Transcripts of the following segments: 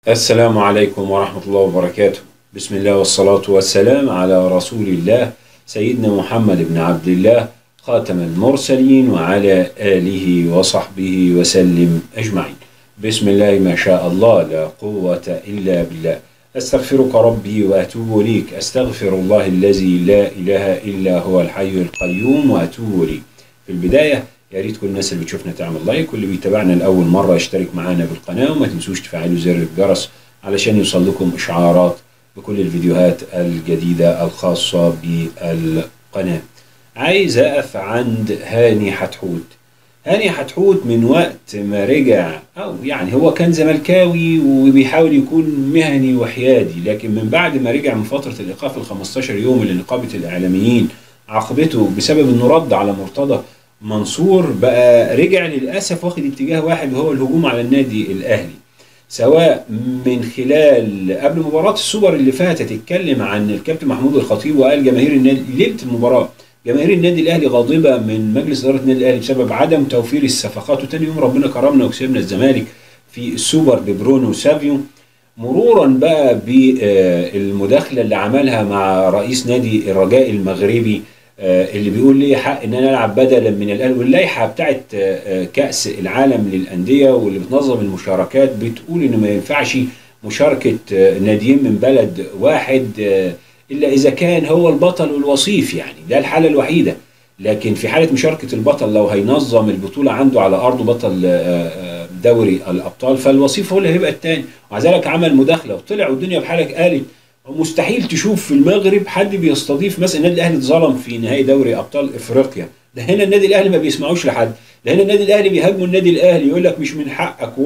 السلام عليكم ورحمة الله وبركاته بسم الله والصلاة والسلام على رسول الله سيدنا محمد بن عبد الله خاتم المرسلين وعلى آله وصحبه وسلم أجمعين بسم الله ما شاء الله لا قوة إلا بالله أستغفرك ربي وأتوب إليك أستغفر الله الذي لا إله إلا هو الحي القيوم وأتوب إليه في البداية يا ريت كل الناس اللي بتشوفنا تعمل لايك واللي بيتابعنا لاول مره يشترك معانا بالقناه وما تنسوش تفعلوا زر الجرس علشان يوصل لكم اشعارات بكل الفيديوهات الجديده الخاصه بالقناه. عايز اقف عند هاني حتحوت. هاني حتحوت من وقت ما رجع او يعني هو كان زملكاوي وبيحاول يكون مهني وحيادي لكن من بعد ما رجع من فتره الايقاف ال 15 يوم اللي نقابه الاعلاميين عاقبته بسبب انه رد على مرتضى منصور بقى رجع للاسف واخد اتجاه واحد وهو الهجوم على النادي الاهلي سواء من خلال قبل مباراه السوبر اللي فاتت اتكلم عن الكابتن محمود الخطيب وقال جماهير النادي ليله المباراه جماهير النادي الاهلي غاضبه من مجلس اداره النادي الاهلي بسبب عدم توفير الصفقات وتاني يوم ربنا كرمنا وكسبنا الزمالك في السوبر ببرونو سافيو مرورا بقى بالمداخله اللي عملها مع رئيس نادي الرجاء المغربي اللي بيقول لي حق ان انا العب بدلا من الاهلي واللائحه بتاعت كاس العالم للانديه واللي بتنظم المشاركات بتقول ان ما ينفعش مشاركه ناديين من بلد واحد الا اذا كان هو البطل والوصيف يعني ده الحاله الوحيده لكن في حاله مشاركه البطل لو هينظم البطوله عنده على ارضه بطل دوري الابطال فالوصيف هو اللي هيبقى الثاني ومع ذلك عمل مداخله وطلع والدنيا بحالك قالت مستحيل تشوف في المغرب حد بيستضيف مثلا النادي الاهلي اتظلم في نهائي دوري ابطال افريقيا ده هنا النادي الاهلي ما بيسمعوش لحد ده هنا النادي الاهلي بيهاجموا النادي الاهلي يقول لك مش من حقك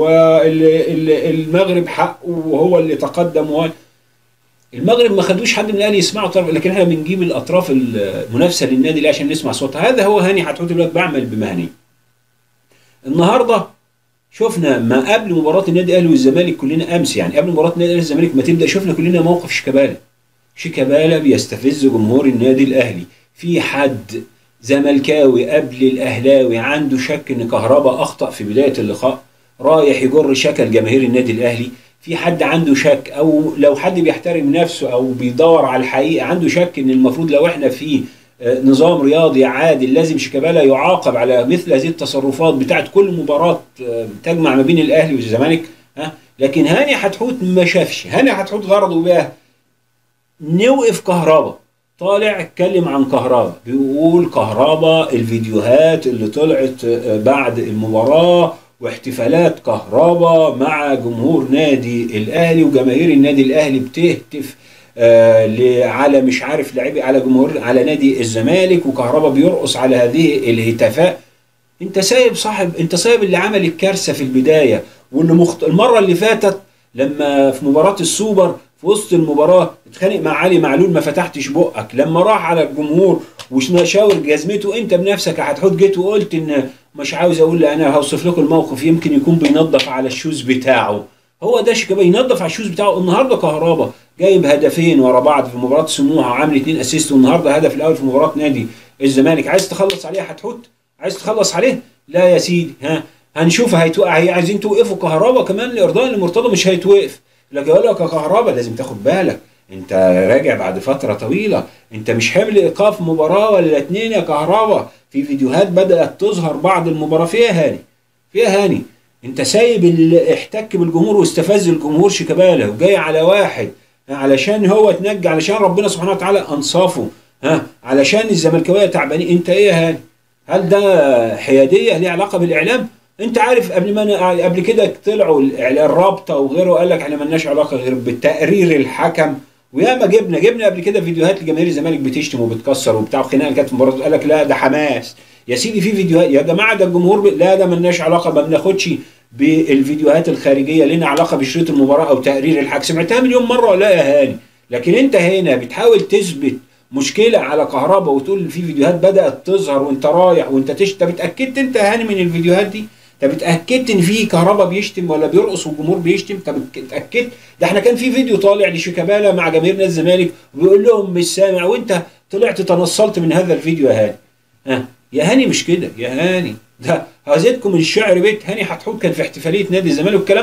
والمغرب حقه وهو اللي تقدم و المغرب ما خدوش حد من الاهلي يسمعوا طرف لكن احنا بنجيب الاطراف المنافسه للنادي الاهلي عشان نسمع صوتها هذا هو هاني حتحوت لك بعمل بمهني النهارده شفنا ما قبل مباراه النادي الاهلي والزمالك كلنا امس يعني قبل مباراه النادي الاهلي والزمالك ما تبدا شفنا كلنا موقف شيكابالا شيكابالا بيستفز جمهور النادي الاهلي في حد زملكاوي قبل الاهلاوي عنده شك ان كهربا اخطا في بدايه اللقاء رايح يجر شكل جماهير النادي الاهلي في حد عنده شك او لو حد بيحترم نفسه او بيدور على الحقيقه عنده شك ان المفروض لو احنا في نظام رياضي عادل لازم شيكابالا يعاقب على مثل هذه التصرفات بتاعت كل مباراة تجمع ما بين الأهلي والزمالك ها لكن هاني حتحوت ما شافش هاني حتحوت غرضه بقى نوقف كهربا طالع اتكلم عن كهربا بيقول كهربا الفيديوهات اللي طلعت بعد المباراة واحتفالات كهربا مع جمهور نادي الأهلي وجماهير النادي الأهلي بتهتف آه على مش عارف لعيبه على جمهور على نادي الزمالك وكهربا بيرقص على هذه الهتافات انت سايب صاحب انت سايب اللي عمل الكارثه في البدايه واللي مخت... المره اللي فاتت لما في مباراه السوبر في وسط المباراه اتخانق مع علي معلول ما فتحتش بقك لما راح على الجمهور وشاور جزمته انت بنفسك هتحط جيت وقلت ان مش عاوز اقول انا هوصف لكم الموقف يمكن يكون بينظف على الشوز بتاعه هو ده شيكابالا ينظف على الشوز بتاعه النهارده كهربا جايب هدفين ورا بعض في مباراه سموحه وعامل اثنين اسيست والنهارده هدف الاول في مباراه نادي الزمالك عايز تخلص عليه هتحط عايز تخلص عليه لا يا سيدي ها هنشوف هيتوقع عايزين توقفوا كهربا كمان لارضاء لمرتضى مش هيتوقف لكن يقول لك يا كهربا لازم تاخد بالك انت راجع بعد فتره طويله انت مش حمل ايقاف مباراه ولا اتنين يا كهربا في فيديوهات بدات تظهر بعد المباراه فيها هاني فيها هاني انت سايب اللي احتك بالجمهور واستفز الجمهور شيكابالا وجاي على واحد علشان هو اتنجى علشان ربنا سبحانه وتعالى انصافه ها علشان الزملكاويه تعبانين انت ايه يا هاني هل ده حياديه ليه علاقه بالاعلام انت عارف قبل ما قبل كده طلعوا الرابطه وغيره قال لك احنا مالناش علاقه غير بتقرير الحكم وياما جبنا جبنا قبل كده فيديوهات لجماهير الزمالك بتشتم وبتكسر وبتاع وخناقه اللي كانت في المباراه قال لك لا ده حماس يا سيدي في فيديوهات يا جماعه ده الجمهور ب... لا ده مالناش علاقه ما بناخدش بالفيديوهات الخارجيه لنا علاقه بشريط المباراه او تقرير الحكم سمعتها مليون مره ولا يا هاني لكن انت هنا بتحاول تثبت مشكله على كهرباء وتقول في فيديوهات بدات تظهر وانت رايح وانت تشتم طب اتاكدت انت يا هاني من الفيديوهات دي طب اتاكدت ان في كهرباء بيشتم ولا بيرقص والجمهور بيشتم طب اتاكدت ده احنا كان في فيديو طالع لشيكابالا مع جماهير نادي الزمالك وبيقول لهم مش سامع وانت طلعت تنصلت من هذا الفيديو يا هاني ها يا هاني مش كده يا هاني ده هزيدكم من الشعر بيت هاني حتحوت كان في احتفاليه نادي الزمالك والكلام ده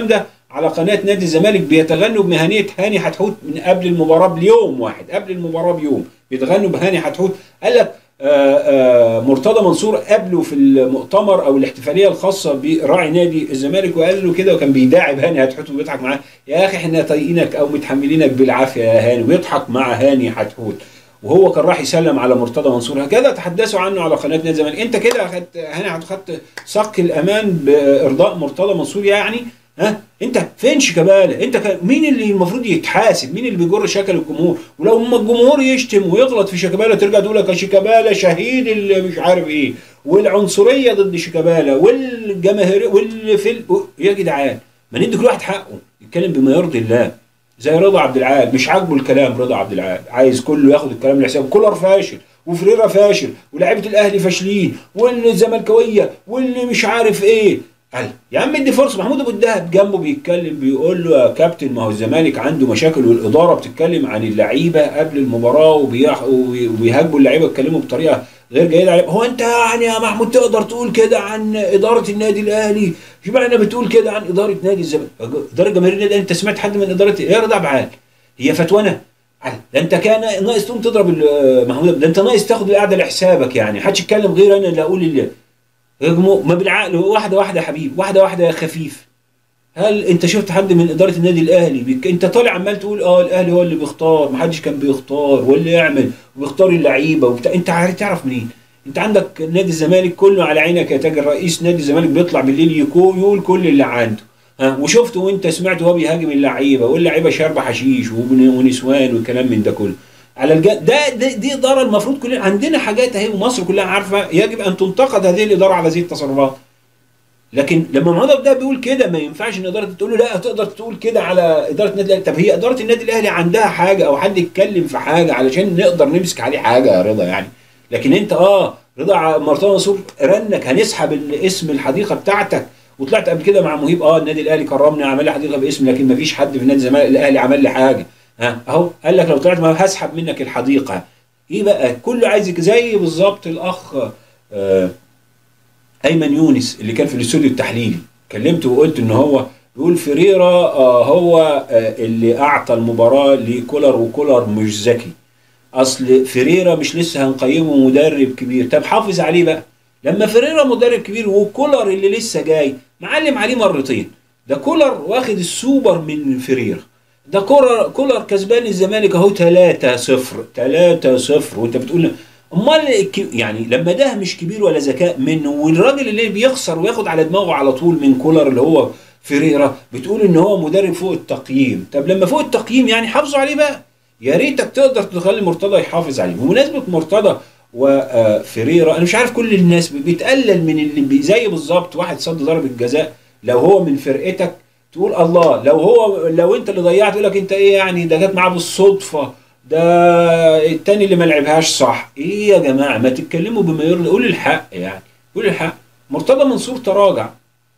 على قناه نادي الزمالك بيتغنوا بمهنيه هاني حتحوت من قبل المباراه بيوم واحد قبل المباراه بيوم بيتغنوا بهاني حتحوت قال لك آه، آه، مرتضى منصور قابله في المؤتمر او الاحتفاليه الخاصه براعي نادي الزمالك وقال له كده وكان بيداعب هاني حتحوت وبيضحك معاه يا اخي احنا طايقينك او متحملينك بالعافيه يا هاني ويضحك مع هاني حتحوت وهو كان راح يسلم على مرتضى منصور هكذا تحدثوا عنه على قناه نادي الزمالك انت كده اخدت هاني خدت صك الامان بارضاء مرتضى منصور يعني ها انت فين شيكابالا انت ك... مين اللي المفروض يتحاسب مين اللي بيجر شكل الجمهور ولو اما الجمهور يشتم ويغلط في شيكابالا ترجع تقول لك شيكابالا شهيد اللي مش عارف ايه والعنصريه ضد شيكابالا والجماهير واللي في ال... يا جدعان ما ندي كل واحد حقه يتكلم بما يرضي الله زي رضا عبد العال مش عاجبه الكلام رضا عبد العال عايز كله ياخد الكلام لحسابه كولر فاشل وفريرا فاشل ولاعيبه الاهلي فاشلين والزملكاويه واللي مش عارف ايه قال يا عم ادي فرصه محمود ابو الدهب جنبه بيتكلم بيقول له يا كابتن ما هو الزمالك عنده مشاكل والاداره بتتكلم عن اللعيبه قبل المباراه وبيهاجموا اللعيبه يتكلموا بطريقه غير جيده عليهم هو انت يعني يا محمود تقدر تقول كده عن اداره النادي الاهلي اشمعنى بتقول كده عن اداره نادي الزمالك اداره جماهير النادي انت سمعت حد من اداره يا رضا بعال هي فتوانه ده انت كان ناقص تقوم تضرب محمود ده انت ناقص تاخد القعده لحسابك يعني محدش يتكلم غير انا اللي اقول اللي هجموا ما بالعقل واحده واحده يا حبيبي واحده واحده يا خفيف هل انت شفت حد من اداره النادي الاهلي بيك... انت طالع عمال تقول اه الاهلي هو اللي بيختار ما حدش كان بيختار هو اللي يعمل وبيختار اللعيبه وبتاع انت عارف تعرف منين انت عندك نادي الزمالك كله على عينك يا تاجر رئيس نادي الزمالك بيطلع بالليل يقول كل اللي عنده ها وشفته وانت سمعت وهو بيهاجم اللعيبه واللعيبه شاربه حشيش ونسوان والكلام من ده كله على الج... ده, ده دي اداره المفروض كلنا عندنا حاجات اهي ومصر كلها عارفه يجب ان تنتقد هذه الاداره على هذه التصرفات لكن لما محمد ده بيقول كده ما ينفعش ان اداره تقول له لا تقدر تقول كده على اداره النادي الاهلي طب هي اداره النادي الاهلي عندها حاجه او حد يتكلم في حاجه علشان نقدر نمسك عليه حاجه يا رضا يعني لكن انت اه رضا مرتضى منصور رنك هنسحب اسم الحديقه بتاعتك وطلعت قبل كده مع مهيب اه النادي الاهلي كرمني عمل لي حديقه باسم لكن ما فيش حد في نادي الزمالك الاهلي عمل لي حاجه ها اهو قال لك لو طلعت ما هسحب منك الحديقه ايه بقى كله عايز زي بالظبط الاخ آه ايمن يونس اللي كان في الاستوديو التحليلي كلمته وقلت ان هو بيقول فريرا آه هو آه اللي اعطى المباراه لكولر وكولر مش ذكي اصل فريرا مش لسه هنقيمه مدرب كبير طب حافظ عليه بقى لما فريرا مدرب كبير وكولر اللي لسه جاي معلم عليه مرتين ده كولر واخد السوبر من فريرا ده كولر كولر كسبان الزمالك اهو 3 0 3 0 وانت بتقول امال يعني لما ده مش كبير ولا ذكاء منه والراجل اللي بيخسر وياخد على دماغه على طول من كولر اللي هو فريرا بتقول ان هو مدرب فوق التقييم طب لما فوق التقييم يعني حافظوا عليه بقى يا ريتك تقدر تخلي مرتضى يحافظ عليه بمناسبه مرتضى وفريرا انا مش عارف كل الناس بتقلل من اللي زي بالظبط واحد صد ضربه جزاء لو هو من فرقتك تقول الله لو هو لو انت اللي ضيعت يقول لك انت ايه يعني ده جت معاه بالصدفه ده التاني اللي ما لعبهاش صح ايه يا جماعه ما تتكلموا بما يرضي قول الحق يعني قول الحق مرتضى منصور تراجع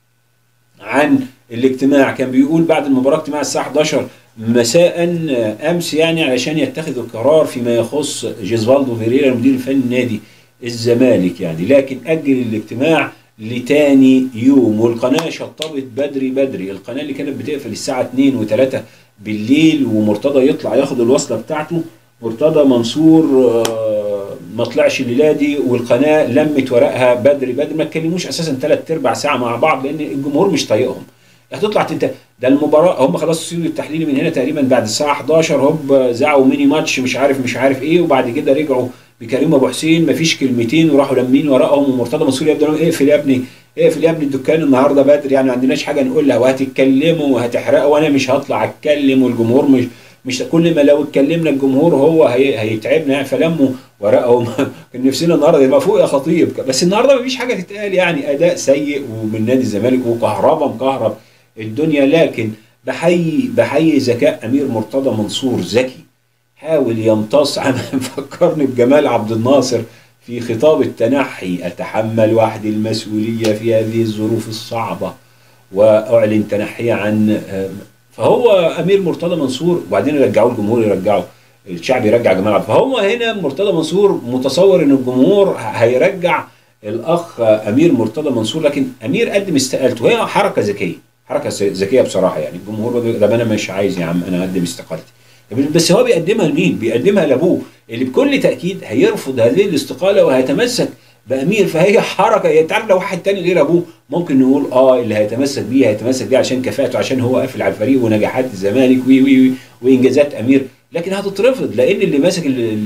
عن الاجتماع كان بيقول بعد المباراه اجتماع الساعه 11 مساء امس يعني علشان يتخذوا القرار فيما يخص جيزفالدو فيريرا المدير الفني نادي الزمالك يعني لكن اجل الاجتماع لتاني يوم والقناه شطبت بدري بدري القناه اللي كانت بتقفل الساعه 2 و3 بالليل ومرتضى يطلع ياخد الوصله بتاعته مرتضى منصور ما طلعش الليله دي والقناه لمت ورقها بدري بدري ما اتكلموش اساسا ثلاث ارباع ساعه مع بعض لان الجمهور مش طايقهم هتطلع انت ده المباراه هم خلاص الاستوديو التحليلي من هنا تقريبا بعد الساعه 11 هوب زعوا ميني ماتش مش عارف مش عارف ايه وبعد كده رجعوا بكريم ابو حسين مفيش كلمتين وراحوا لمين وراهم ومرتضى منصور يبدا اقفل يا ابني اقفل يا ابني الدكان النهارده بدري يعني ما عندناش حاجه نقولها وهتتكلموا وهتحرقوا وانا مش هطلع اتكلم والجمهور مش مش كل ما لو اتكلمنا الجمهور هو هي هيتعبنا يعني فلموا ورقهم كان نفسنا النهارده يبقى فوق يا خطيب بس النهارده مفيش حاجه تتقال يعني اداء سيء ومن نادي الزمالك وكهربا مكهرب الدنيا لكن بحيي بحيي ذكاء امير مرتضى منصور ذكي حاول يمتص فكرني بجمال عبد الناصر في خطاب التنحي أتحمل وحدي المسؤولية في هذه الظروف الصعبة وأعلن تنحي عن فهو أمير مرتضى منصور وبعدين يرجعوه الجمهور يرجعه الشعب يرجع جمال عبد فهو هنا مرتضى منصور متصور ان الجمهور هيرجع الاخ امير مرتضى منصور لكن امير قدم استقالته وهي حركه ذكيه حركه ذكيه بصراحه يعني الجمهور بيقول ده انا مش عايز يا عم انا اقدم استقالتي بس هو بيقدمها لمين؟ بيقدمها لابوه اللي بكل تاكيد هيرفض هذه الاستقاله وهيتمسك بامير فهي حركه يعني تعرف لو واحد تاني غير ابوه ممكن نقول اه اللي هيتمسك بيه هيتمسك بيه عشان كفاءته عشان هو قافل على الفريق ونجاحات الزمالك وي وي وي وانجازات امير لكن هتترفض لان اللي ماسك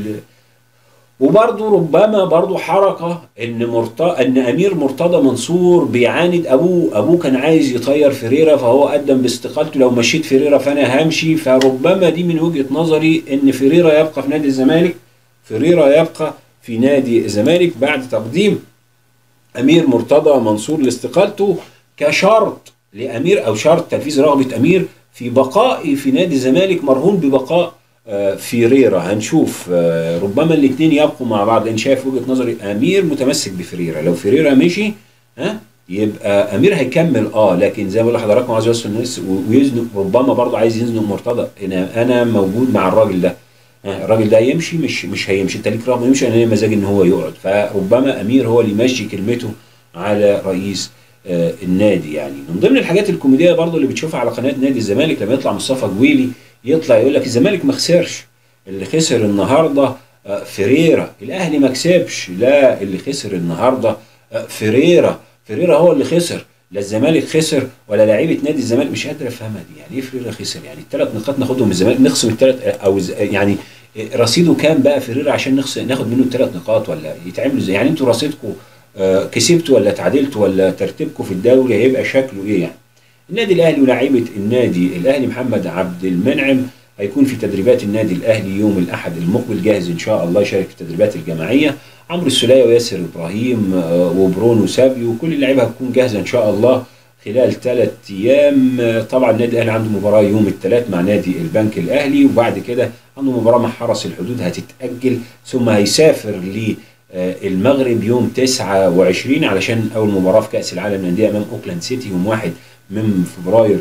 وبرضه ربما برضه حركه ان مرتضى ان امير مرتضى منصور بيعاند ابوه ابوه كان عايز يطير فيريرا فهو قدم باستقالته لو مشيت فيريرا فانا همشي فربما دي من وجهه نظري ان فيريرا يبقى في نادي الزمالك فيريرا يبقى في نادي الزمالك بعد تقديم امير مرتضى منصور لاستقالته كشرط لامير او شرط تنفيذ رغبه امير في بقائي في نادي الزمالك مرهون ببقاء آه، فيريرا هنشوف آه، ربما الاثنين يبقوا مع بعض لان شايف وجهه نظري امير متمسك بفريرا لو فريرا مشي ها يبقى امير هيكمل اه لكن زي ما بقول لحضراتكم عايز يوصل الناس ويزنق ربما برضه عايز يزنق مرتضى انا انا موجود مع الراجل ده الراجل ده يمشي مش مش هيمشي انت ليك رغم يمشي انا ليا مزاج ان هو يقعد فربما امير هو اللي يمشي كلمته على رئيس آه النادي يعني من ضمن الحاجات الكوميديه برضه اللي بتشوفها على قناه نادي الزمالك لما يطلع مصطفى جويلي يطلع يقول لك الزمالك ما خسرش اللي خسر النهارده آه فريرا الاهلي ما كسبش لا اللي خسر النهارده آه فريرا فريرا هو اللي خسر لا الزمالك خسر ولا لعيبه نادي الزمالك مش قادر افهمها دي يعني ايه فريرا خسر يعني الثلاث نقاط ناخدهم من الزمالك نخصم الثلاث او يعني رصيده كام بقى فريرا عشان نخصم ناخد منه الثلاث نقاط ولا يتعملوا ازاي يعني انتوا رصيدكم آه كسبتوا ولا تعادلتوا ولا ترتيبكم في الدوري هيبقى شكله ايه يعني النادي الاهلي ولاعيبه النادي الاهلي محمد عبد المنعم هيكون في تدريبات النادي الاهلي يوم الاحد المقبل جاهز ان شاء الله يشارك في التدريبات الجماعيه عمرو السوليه وياسر ابراهيم وبرونو سابيو وكل اللعيبه هتكون جاهزه ان شاء الله خلال ثلاث ايام طبعا النادي الاهلي عنده مباراه يوم الثلاث مع نادي البنك الاهلي وبعد كده عنده مباراه مع حرس الحدود هتتاجل ثم هيسافر للمغرب يوم 29 علشان اول مباراه في كاس العالم للانديه امام اوكلاند سيتي يوم 1 من فبراير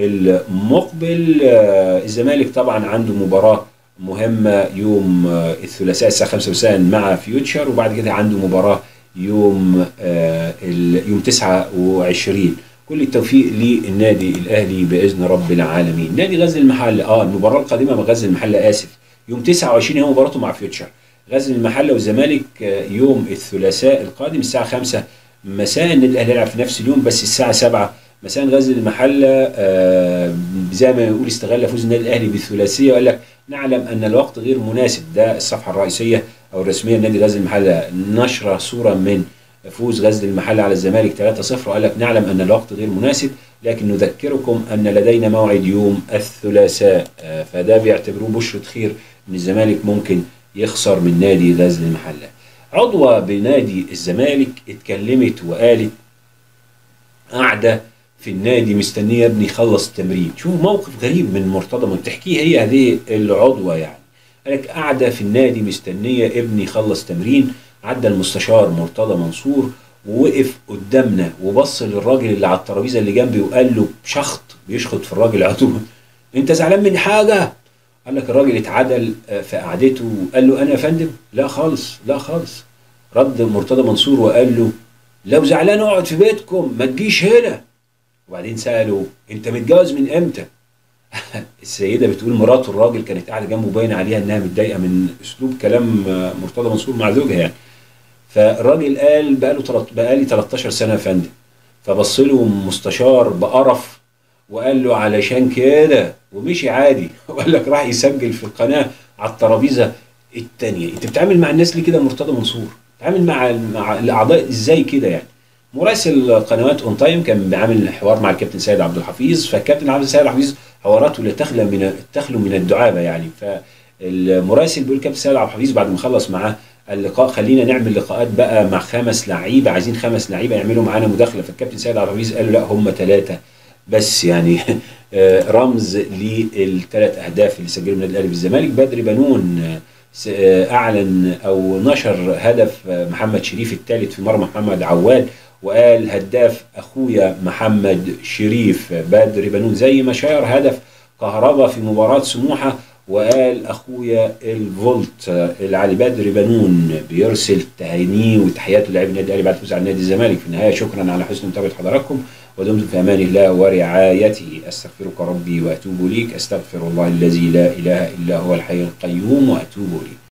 المقبل الزمالك طبعا عنده مباراه مهمه يوم الثلاثاء الساعه 5 مساء مع فيوتشر وبعد كده عنده مباراه يوم يوم 29 كل التوفيق للنادي الاهلي باذن رب العالمين نادي غزل المحله اه المباراه القادمه مع غزل المحله اسف يوم 29 هي مباراته مع فيوتشر غزل المحله والزمالك يوم الثلاثاء القادم الساعه 5 مساء النادي الاهلي يلعب في نفس اليوم بس الساعه 7 مساء غزل المحله آه زي ما يقول استغل فوز النادي الاهلي بالثلاثيه وقال لك نعلم ان الوقت غير مناسب ده الصفحه الرئيسيه او الرسميه لنادي غزل المحله نشر صوره من فوز غزل المحله على الزمالك 3-0 وقال لك نعلم ان الوقت غير مناسب لكن نذكركم ان لدينا موعد يوم الثلاثاء آه فده بيعتبروه بشرة خير ان الزمالك ممكن يخسر من نادي غزل المحله عضوة بنادي الزمالك اتكلمت وقالت قاعده في النادي مستنيه ابني يخلص التمرين شوف موقف غريب من مرتضى ما بتحكيه هي هذه العضوه يعني قالك قاعده في النادي مستنيه ابني يخلص تمرين عدى المستشار مرتضى منصور ووقف قدامنا وبص للراجل اللي على الترابيزه اللي جنبي وقال له بشخط بيشخط في الراجل عضو انت زعلان من حاجه قال لك الراجل اتعدل في قعدته وقال له انا يا فندم لا خالص لا خالص رد مرتضى منصور وقال له لو زعلان اقعد في بيتكم ما تجيش هنا وبعدين سأله انت متجوز من امتى السيده بتقول مرات الراجل كانت قاعده جنبه باين عليها انها متضايقه من اسلوب كلام مرتضى منصور مع زوجها يعني فالراجل قال بقى له بقى لي 13 سنه يا فندم فبص له مستشار بقرف وقال له علشان كده ومشي عادي وقال لك راح يسجل في القناه على الترابيزه الثانيه انت بتتعامل مع الناس ليه كده مرتضى منصور بتتعامل مع مع الاعضاء ازاي كده يعني مراسل قنوات اون تايم كان بيعمل حوار مع الكابتن سيد عبد الحفيظ فالكابتن عبد سيد عبد الحفيظ حواراته لا تخلى من تخلو من الدعابه يعني فالمراسل بيقول الكابتن سيد عبد الحفيظ بعد ما خلص معاه اللقاء خلينا نعمل لقاءات بقى مع خمس لعيبه عايزين خمس لعيبه يعملوا معانا مداخله فالكابتن سيد عبد الحفيظ قال له لا هم ثلاثه بس يعني رمز للثلاث اهداف اللي سجلهم النادي الاهلي بالزمالك بدر بنون اعلن او نشر هدف محمد شريف الثالث في مرمى محمد عواد وقال هداف اخويا محمد شريف بدر بنون زي ما شاير هدف كهربا في مباراة سموحة وقال اخويا الفولت آه، العلي بدر بنون بيرسل تهانيه وتحياته للاعب النادي الاهلي بعد الفوز على نادي الزمالك في النهايه شكرا على حسن متابعه حضراتكم ودمتم في امان الله ورعايته استغفرك ربي واتوب اليك استغفر الله الذي لا اله الا هو الحي القيوم واتوب اليه